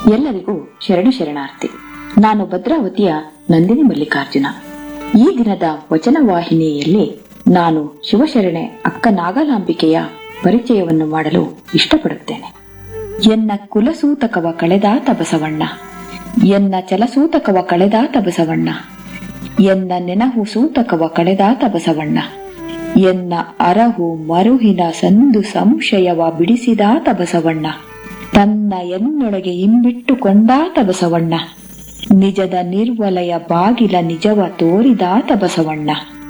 ಎಲ್ಲರಿಗೂ ಶರಣು ಶರಣಾರ್ಥಿ ನಾನು ಭದ್ರಾವತಿಯ ನಂದಿನಿ ಮಲ್ಲಿಕಾರ್ಜುನ ಈ ದಿನದ ವಚನ ವಾಹಿನಿಯಲ್ಲಿ ನಾನು ಶಿವಶರಣೆ ಅಕ್ಕ ನಾಗಲಾಂಬಿಕೆಯ ಪರಿಚಯವನ್ನು ಮಾಡಲು ಇಷ್ಟಪಡುತ್ತೇನೆ ಎನ್ನ ಕುಲಸೂತಕವ ಕಳೆದಾತ ಬಸವಣ್ಣ ಎನ್ನ ಚಲಸೂತಕವ ಕಳೆದಾತ ಬಸವಣ್ಣ ಎನ್ನ ನೆನಹು ಸೂತಕವ ಕಳೆದಾತ ಬಸವಣ್ಣ ಎನ್ನ ಅರಹು ಮರುಹಿನ ಸಂದು ಸಂಶಯವ ಬಿಡಿಸಿದಾತ ಬಸವಣ್ಣ ತನ್ನ ಎನ್ನೊಳಗೆ ಇಂಬಿಟ್ಟುಕೊಂಡಾತ ಬಸವಣ್ಣ ನಿಜದ ನಿರ್ವಲಯ ಬಾಗಿಲ ನಿಜವ ತೋರಿದಾತ ಬಸವಣ್ಣ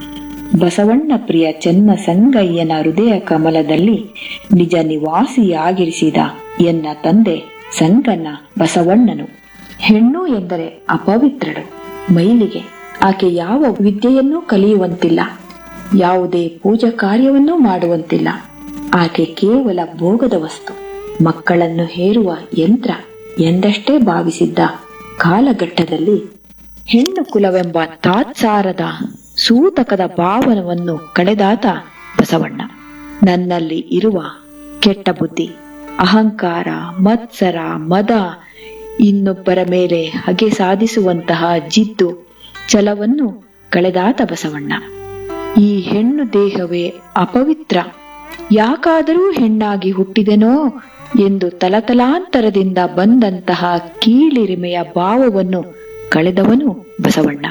ಬಸವಣ್ಣ ಪ್ರಿಯ ಚೆನ್ನ ಸಂಗಯ್ಯನ ಹೃದಯ ಕಮಲದಲ್ಲಿ ನಿಜ ನಿವಾಸಿಯಾಗಿರಿಸಿದ ಎನ್ನ ತಂದೆ ಸಂಗಣ್ಣ ಬಸವಣ್ಣನು ಹೆಣ್ಣು ಎಂದರೆ ಅಪವಿತ್ರಳು ಮೈಲಿಗೆ ಆಕೆ ಯಾವ ವಿದ್ಯೆಯನ್ನೂ ಕಲಿಯುವಂತಿಲ್ಲ ಯಾವುದೇ ಪೂಜಾ ಕಾರ್ಯವನ್ನೂ ಮಾಡುವಂತಿಲ್ಲ ಆಕೆ ಕೇವಲ ಭೋಗದ ವಸ್ತು ಮಕ್ಕಳನ್ನು ಹೇರುವ ಯಂತ್ರ ಎಂದಷ್ಟೇ ಭಾವಿಸಿದ್ದ ಕಾಲಘಟ್ಟದಲ್ಲಿ ಹೆಣ್ಣು ಕುಲವೆಂಬ ತಾತ್ಸಾರದ ಸೂತಕದ ಭಾವನವನ್ನು ಕಳೆದಾತ ಬಸವಣ್ಣ ನನ್ನಲ್ಲಿ ಇರುವ ಕೆಟ್ಟ ಬುದ್ಧಿ ಅಹಂಕಾರ ಮತ್ಸರ ಮದ ಇನ್ನೊಬ್ಬರ ಮೇಲೆ ಹಗೆ ಸಾಧಿಸುವಂತಹ ಜಿದ್ದು ಛಲವನ್ನು ಕಳೆದಾತ ಬಸವಣ್ಣ ಈ ಹೆಣ್ಣು ದೇಹವೇ ಅಪವಿತ್ರ ಯಾಕಾದರೂ ಹೆಣ್ಣಾಗಿ ಹುಟ್ಟಿದೆನೋ ಎಂದು ತಲತಲಾಂತರದಿಂದ ಬಂದಂತಹ ಕೀಳಿರಿಮೆಯ ಭಾವವನ್ನು ಕಳೆದವನು ಬಸವಣ್ಣ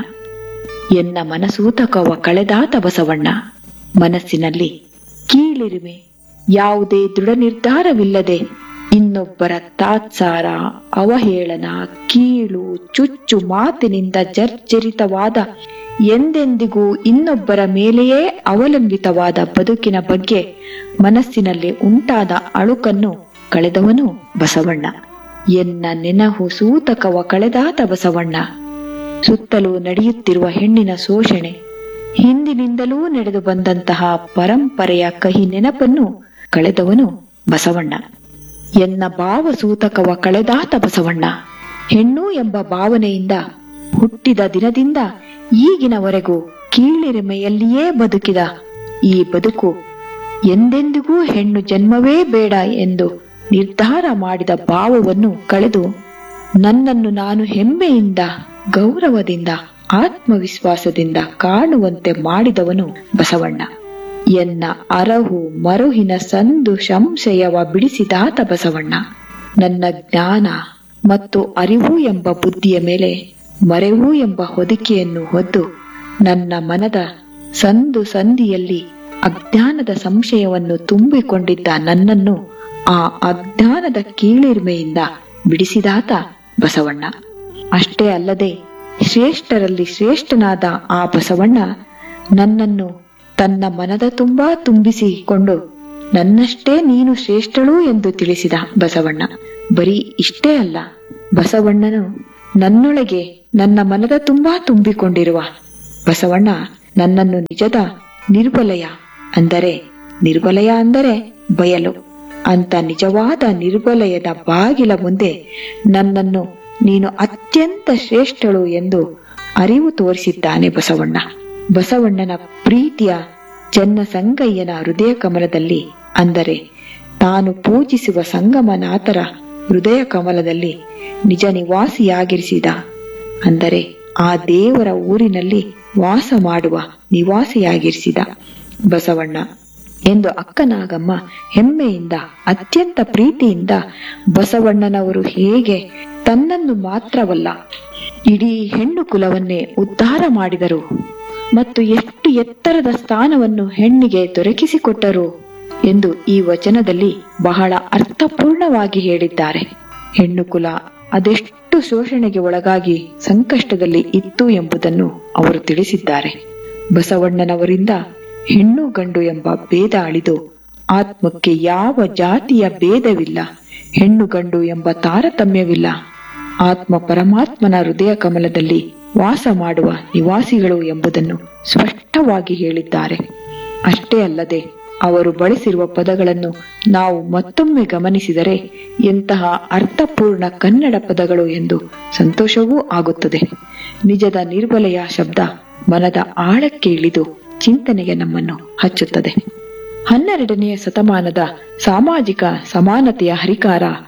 ಎನ್ನ ಮನಸೂತಕವ ಕಳೆದಾತ ಬಸವಣ್ಣ ಮನಸ್ಸಿನಲ್ಲಿ ಕೀಳಿರಿಮೆ ಯಾವುದೇ ದೃಢ ನಿರ್ಧಾರವಿಲ್ಲದೆ ಇನ್ನೊಬ್ಬರ ತಾತ್ಸಾರ ಅವಹೇಳನ ಕೀಳು ಚುಚ್ಚು ಮಾತಿನಿಂದ ಜರ್ಜರಿತವಾದ ಎಂದೆಂದಿಗೂ ಇನ್ನೊಬ್ಬರ ಮೇಲೆಯೇ ಅವಲಂಬಿತವಾದ ಬದುಕಿನ ಬಗ್ಗೆ ಮನಸ್ಸಿನಲ್ಲಿ ಉಂಟಾದ ಅಳುಕನ್ನು ಕಳೆದವನು ಬಸವಣ್ಣ ಎನ್ನ ನೆನಹು ಸೂತಕವ ಕಳೆದಾತ ಬಸವಣ್ಣ ಸುತ್ತಲೂ ನಡೆಯುತ್ತಿರುವ ಹೆಣ್ಣಿನ ಶೋಷಣೆ ಹಿಂದಿನಿಂದಲೂ ನಡೆದು ಬಂದಂತಹ ಪರಂಪರೆಯ ಕಹಿ ನೆನಪನ್ನು ಕಳೆದವನು ಬಸವಣ್ಣ ಎನ್ನ ಭಾವ ಸೂತಕವ ಕಳೆದಾತ ಬಸವಣ್ಣ ಹೆಣ್ಣು ಎಂಬ ಭಾವನೆಯಿಂದ ಹುಟ್ಟಿದ ದಿನದಿಂದ ಈಗಿನವರೆಗೂ ಕೀಳಿರಿಮೆಯಲ್ಲಿಯೇ ಬದುಕಿದ ಈ ಬದುಕು ಎಂದೆಂದಿಗೂ ಹೆಣ್ಣು ಜನ್ಮವೇ ಬೇಡ ಎಂದು ನಿರ್ಧಾರ ಮಾಡಿದ ಭಾವವನ್ನು ಕಳೆದು ನನ್ನನ್ನು ನಾನು ಹೆಮ್ಮೆಯಿಂದ ಗೌರವದಿಂದ ಆತ್ಮವಿಶ್ವಾಸದಿಂದ ಕಾಣುವಂತೆ ಮಾಡಿದವನು ಬಸವಣ್ಣ ಎನ್ನ ಅರಹು ಮರುಹಿನ ಸಂದು ಸಂಶಯವ ಬಿಡಿಸಿದಾತ ಬಸವಣ್ಣ ನನ್ನ ಜ್ಞಾನ ಮತ್ತು ಅರಿವು ಎಂಬ ಬುದ್ಧಿಯ ಮೇಲೆ ಮರೆವು ಎಂಬ ಹೊದಿಕೆಯನ್ನು ಹೊದ್ದು ನನ್ನ ಮನದ ಸಂದು ಸಂದಿಯಲ್ಲಿ ಅಜ್ಞಾನದ ಸಂಶಯವನ್ನು ತುಂಬಿಕೊಂಡಿದ್ದ ನನ್ನನ್ನು ಆ ಅಜ್ಞಾನದ ಕೀಳಿರ್ಮೆಯಿಂದ ಬಿಡಿಸಿದಾತ ಬಸವಣ್ಣ ಅಷ್ಟೇ ಅಲ್ಲದೆ ಶ್ರೇಷ್ಠರಲ್ಲಿ ಶ್ರೇಷ್ಠನಾದ ಆ ಬಸವಣ್ಣ ನನ್ನನ್ನು ತನ್ನ ಮನದ ತುಂಬಾ ತುಂಬಿಸಿಕೊಂಡು ನನ್ನಷ್ಟೇ ನೀನು ಶ್ರೇಷ್ಠಳು ಎಂದು ತಿಳಿಸಿದ ಬಸವಣ್ಣ ಬರೀ ಇಷ್ಟೇ ಅಲ್ಲ ಬಸವಣ್ಣನು ನನ್ನೊಳಗೆ ನನ್ನ ಮನದ ತುಂಬಾ ತುಂಬಿಕೊಂಡಿರುವ ಬಸವಣ್ಣ ನನ್ನನ್ನು ನಿಜದ ನಿರ್ಬಲಯ ಅಂದರೆ ನಿರ್ಬಲಯ ಅಂದರೆ ಬಯಲು ಅಂತ ನಿಜವಾದ ನಿರ್ಬಲಯದ ಬಾಗಿಲ ಮುಂದೆ ನನ್ನನ್ನು ನೀನು ಅತ್ಯಂತ ಶ್ರೇಷ್ಠಳು ಎಂದು ಅರಿವು ತೋರಿಸಿದ್ದಾನೆ ಬಸವಣ್ಣ ಬಸವಣ್ಣನ ಪ್ರೀತಿಯ ಚೆನ್ನ ಸಂಗಯ್ಯನ ಹೃದಯ ಕಮಲದಲ್ಲಿ ಅಂದರೆ ತಾನು ಪೂಜಿಸುವ ಸಂಗಮನಾಥರ ಹೃದಯ ಕಮಲದಲ್ಲಿ ನಿಜ ನಿವಾಸಿಯಾಗಿರಿಸಿದ ಅಂದರೆ ಆ ದೇವರ ಊರಿನಲ್ಲಿ ವಾಸ ಮಾಡುವ ನಿವಾಸಿಯಾಗಿರಿಸಿದ ಬಸವಣ್ಣ ಎಂದು ಅಕ್ಕನಾಗಮ್ಮ ಹೆಮ್ಮೆಯಿಂದ ಅತ್ಯಂತ ಪ್ರೀತಿಯಿಂದ ಬಸವಣ್ಣನವರು ಹೇಗೆ ತನ್ನನ್ನು ಮಾತ್ರವಲ್ಲ ಇಡೀ ಹೆಣ್ಣು ಕುಲವನ್ನೇ ಉದ್ಧಾರ ಮಾಡಿದರು ಮತ್ತು ಎಷ್ಟು ಎತ್ತರದ ಸ್ಥಾನವನ್ನು ಹೆಣ್ಣಿಗೆ ದೊರಕಿಸಿಕೊಟ್ಟರು ಎಂದು ಈ ವಚನದಲ್ಲಿ ಬಹಳ ಅರ್ಥಪೂರ್ಣವಾಗಿ ಹೇಳಿದ್ದಾರೆ ಹೆಣ್ಣು ಕುಲ ಅದೆಷ್ಟು ಶೋಷಣೆಗೆ ಒಳಗಾಗಿ ಸಂಕಷ್ಟದಲ್ಲಿ ಇತ್ತು ಎಂಬುದನ್ನು ಅವರು ತಿಳಿಸಿದ್ದಾರೆ ಬಸವಣ್ಣನವರಿಂದ ಹೆಣ್ಣು ಗಂಡು ಎಂಬ ಭೇದ ಅಳಿದು ಆತ್ಮಕ್ಕೆ ಯಾವ ಜಾತಿಯ ಭೇದವಿಲ್ಲ ಹೆಣ್ಣು ಗಂಡು ಎಂಬ ತಾರತಮ್ಯವಿಲ್ಲ ಆತ್ಮ ಪರಮಾತ್ಮನ ಹೃದಯ ಕಮಲದಲ್ಲಿ ವಾಸ ಮಾಡುವ ನಿವಾಸಿಗಳು ಎಂಬುದನ್ನು ಸ್ಪಷ್ಟವಾಗಿ ಹೇಳಿದ್ದಾರೆ ಅಷ್ಟೇ ಅಲ್ಲದೆ ಅವರು ಬಳಸಿರುವ ಪದಗಳನ್ನು ನಾವು ಮತ್ತೊಮ್ಮೆ ಗಮನಿಸಿದರೆ ಎಂತಹ ಅರ್ಥಪೂರ್ಣ ಕನ್ನಡ ಪದಗಳು ಎಂದು ಸಂತೋಷವೂ ಆಗುತ್ತದೆ ನಿಜದ ನಿರ್ಬಲೆಯ ಶಬ್ದ ಮನದ ಆಳಕ್ಕೆ ಇಳಿದು ಚಿಂತನೆಗೆ ನಮ್ಮನ್ನು ಹಚ್ಚುತ್ತದೆ ಹನ್ನೆರಡನೆಯ ಶತಮಾನದ ಸಾಮಾಜಿಕ ಸಮಾನತೆಯ ಹರಿಕಾರ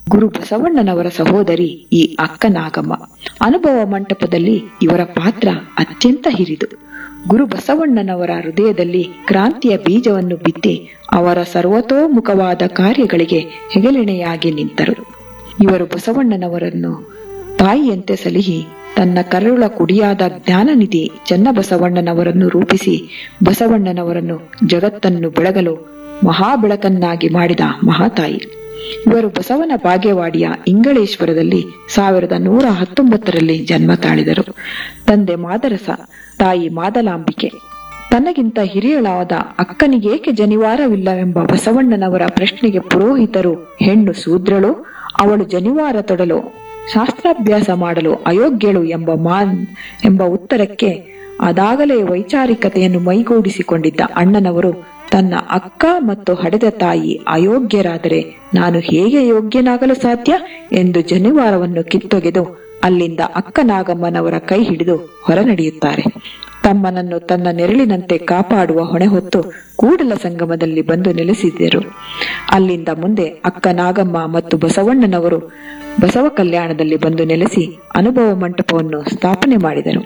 ಗುರು ಬಸವಣ್ಣನವರ ಸಹೋದರಿ ಈ ಅಕ್ಕ ನಾಗಮ್ಮ ಅನುಭವ ಮಂಟಪದಲ್ಲಿ ಇವರ ಪಾತ್ರ ಅತ್ಯಂತ ಹಿರಿದು ಗುರು ಬಸವಣ್ಣನವರ ಹೃದಯದಲ್ಲಿ ಕ್ರಾಂತಿಯ ಬೀಜವನ್ನು ಬಿತ್ತಿ ಅವರ ಸರ್ವತೋಮುಖವಾದ ಕಾರ್ಯಗಳಿಗೆ ಹೆಗಲೆಣೆಯಾಗಿ ನಿಂತರು ಇವರು ಬಸವಣ್ಣನವರನ್ನು ತಾಯಿಯಂತೆ ಸಲಿಹಿ ತನ್ನ ಕರುಳ ಕುಡಿಯಾದ ಜ್ಞಾನನಿಧಿ ಚನ್ನಬಸವಣ್ಣನವರನ್ನು ರೂಪಿಸಿ ಬಸವಣ್ಣನವರನ್ನು ಜಗತ್ತನ್ನು ಬೆಳಗಲು ಮಹಾಬೆಳಕನ್ನಾಗಿ ಮಾಡಿದ ಮಹಾತಾಯಿ ಇವರು ಬಸವನ ಬಾಗೇವಾಡಿಯ ಇಂಗಳೇಶ್ವರದಲ್ಲಿ ಸಾವಿರದ ನೂರ ಹತ್ತೊಂಬತ್ತರಲ್ಲಿ ಜನ್ಮ ತಾಳಿದರು ತಂದೆ ಮಾದರಸ ತಾಯಿ ಮಾದಲಾಂಬಿಕೆ ತನಗಿಂತ ಹಿರಿಯಳಾದ ಅಕ್ಕನಿಗೇಕೆ ಜನಿವಾರವಿಲ್ಲವೆಂಬ ಬಸವಣ್ಣನವರ ಪ್ರಶ್ನೆಗೆ ಪುರೋಹಿತರು ಹೆಣ್ಣು ಶೂದ್ರಳು ಅವಳು ಜನಿವಾರ ತೊಡಲು ಶಾಸ್ತ್ರಾಭ್ಯಾಸ ಮಾಡಲು ಅಯೋಗ್ಯಳು ಎಂಬ ಮಾನ್ ಎಂಬ ಉತ್ತರಕ್ಕೆ ಅದಾಗಲೇ ವೈಚಾರಿಕತೆಯನ್ನು ಮೈಗೂಡಿಸಿಕೊಂಡಿದ್ದ ಅಣ್ಣನವರು ತನ್ನ ಅಕ್ಕ ಮತ್ತು ಹಡೆದ ತಾಯಿ ಅಯೋಗ್ಯರಾದರೆ ನಾನು ಹೇಗೆ ಯೋಗ್ಯನಾಗಲು ಸಾಧ್ಯ ಎಂದು ಜನಿವಾರವನ್ನು ಕಿತ್ತೊಗೆದು ಅಲ್ಲಿಂದ ಅಕ್ಕನಾಗಮ್ಮನವರ ಕೈ ಹಿಡಿದು ಹೊರನಡೆಯುತ್ತಾರೆ ತಮ್ಮನನ್ನು ತನ್ನ ನೆರಳಿನಂತೆ ಕಾಪಾಡುವ ಹೊಣೆ ಹೊತ್ತು ಕೂಡಲ ಸಂಗಮದಲ್ಲಿ ಬಂದು ನೆಲೆಸಿದರು ಅಲ್ಲಿಂದ ಮುಂದೆ ಅಕ್ಕ ನಾಗಮ್ಮ ಮತ್ತು ಬಸವಣ್ಣನವರು ಬಸವ ಕಲ್ಯಾಣದಲ್ಲಿ ಬಂದು ನೆಲೆಸಿ ಅನುಭವ ಮಂಟಪವನ್ನು ಸ್ಥಾಪನೆ ಮಾಡಿದರು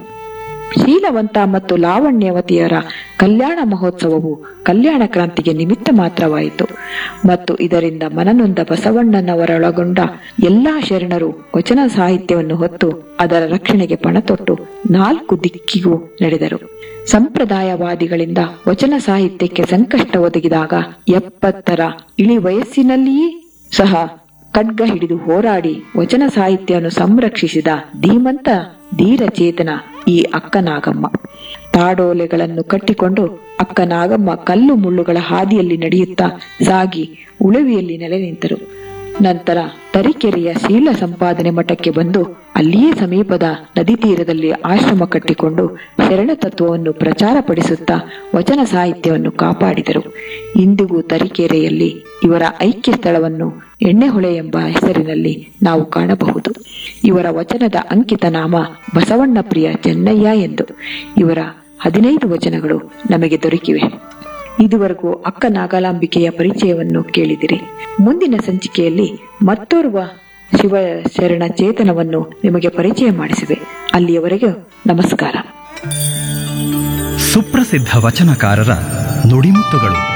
ಶೀಲವಂತ ಮತ್ತು ಲಾವಣ್ಯವತಿಯರ ಕಲ್ಯಾಣ ಮಹೋತ್ಸವವು ಕಲ್ಯಾಣ ಕ್ರಾಂತಿಗೆ ನಿಮಿತ್ತ ಮಾತ್ರವಾಯಿತು ಮತ್ತು ಇದರಿಂದ ಮನನೊಂದ ಬಸವಣ್ಣನವರೊಳಗೊಂಡ ಎಲ್ಲಾ ಶರಣರು ವಚನ ಸಾಹಿತ್ಯವನ್ನು ಹೊತ್ತು ಅದರ ರಕ್ಷಣೆಗೆ ಪಣತೊಟ್ಟು ನಾಲ್ಕು ದಿಕ್ಕಿಗೂ ನಡೆದರು ಸಂಪ್ರದಾಯವಾದಿಗಳಿಂದ ವಚನ ಸಾಹಿತ್ಯಕ್ಕೆ ಸಂಕಷ್ಟ ಒದಗಿದಾಗ ಎಪ್ಪತ್ತರ ಇಳಿ ವಯಸ್ಸಿನಲ್ಲಿಯೇ ಸಹ ಖಡ್ಗ ಹಿಡಿದು ಹೋರಾಡಿ ವಚನ ಸಾಹಿತ್ಯವನ್ನು ಸಂರಕ್ಷಿಸಿದ ಧೀಮಂತ ಧೀರಚೇತನ ಈ ಅಕ್ಕನಾಗಮ್ಮ ತಾಡೋಲೆಗಳನ್ನು ಕಟ್ಟಿಕೊಂಡು ಅಕ್ಕನಾಗಮ್ಮ ಕಲ್ಲು ಮುಳ್ಳುಗಳ ಹಾದಿಯಲ್ಲಿ ನಡೆಯುತ್ತಾ ಸಾಗಿ ಉಳವಿಯಲ್ಲಿ ನೆಲೆ ನಿಂತರು ನಂತರ ತರೀಕೆರೆಯ ಶೀಲ ಸಂಪಾದನೆ ಮಠಕ್ಕೆ ಬಂದು ಅಲ್ಲಿಯೇ ಸಮೀಪದ ನದಿ ತೀರದಲ್ಲಿ ಆಶ್ರಮ ಕಟ್ಟಿಕೊಂಡು ಶರಣ ತತ್ವವನ್ನು ಪ್ರಚಾರಪಡಿಸುತ್ತಾ ವಚನ ಸಾಹಿತ್ಯವನ್ನು ಕಾಪಾಡಿದರು ಇಂದಿಗೂ ತರೀಕೆರೆಯಲ್ಲಿ ಇವರ ಐಕ್ಯ ಸ್ಥಳವನ್ನು ಎಣ್ಣೆಹೊಳೆ ಎಂಬ ಹೆಸರಿನಲ್ಲಿ ನಾವು ಕಾಣಬಹುದು ಇವರ ವಚನದ ಅಂಕಿತ ನಾಮ ಬಸವಣ್ಣ ಪ್ರಿಯ ಚೆನ್ನಯ್ಯ ಎಂದು ಇವರ ಹದಿನೈದು ವಚನಗಳು ನಮಗೆ ದೊರಕಿವೆ ಇದುವರೆಗೂ ಅಕ್ಕ ನಾಗಾಲಾಂಬಿಕೆಯ ಪರಿಚಯವನ್ನು ಕೇಳಿದಿರಿ ಮುಂದಿನ ಸಂಚಿಕೆಯಲ್ಲಿ ಮತ್ತೋರ್ವ ಶಿವ ಶರಣ ಚೇತನವನ್ನು ನಿಮಗೆ ಪರಿಚಯ ಮಾಡಿಸಿವೆ ಅಲ್ಲಿಯವರೆಗೂ ನಮಸ್ಕಾರ ಸುಪ್ರಸಿದ್ಧ ವಚನಕಾರರ ನುಡಿಮುತ್ತುಗಳು